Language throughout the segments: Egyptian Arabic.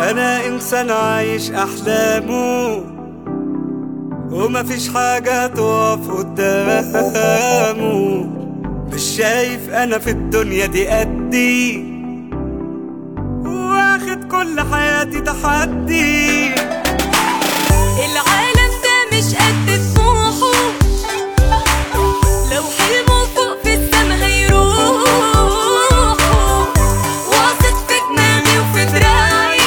انا انسان عايش احلامه ومفيش حاجة تقف قدامه مش شايف انا في الدنيا دي قدي واخد كل حياتي تحدي العالم ده مش قد طموحه لو حلمه فوق في السما هيروحوا واثق في دماغي وفي دراعي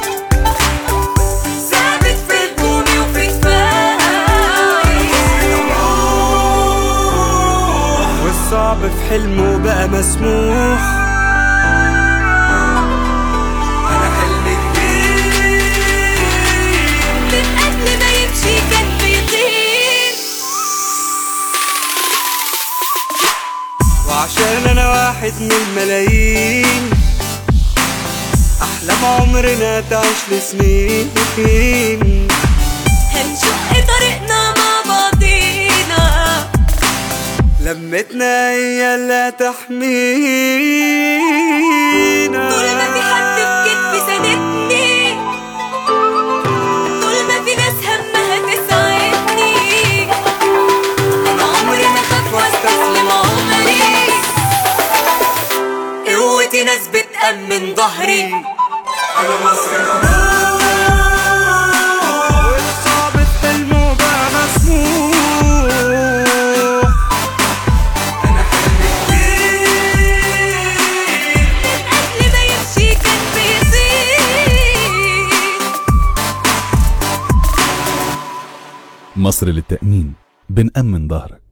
ثابت في هجومي وفي دفاعي والصعب في حلمه بقى مسموح انا حلمي كبير من قبل ما يمشي كان بيطير وعشان انا واحد من الملايين احلام عمرنا تعيش لسنين هنشق طريقنا مع بعضينا لمتنا هي اللي تحمينا طول ما في حد في كتفي ساندني طول ما في ناس همها تساعدني انا عمري ما اخاف واستسلم عمري قوتي ناس بتأمن ظهري انا مصري والصعب في حلمه بقى مسموح انا حلمي كبير قبل ما يمشي كان بيطير مصر للتأمين بنأمن ظهرك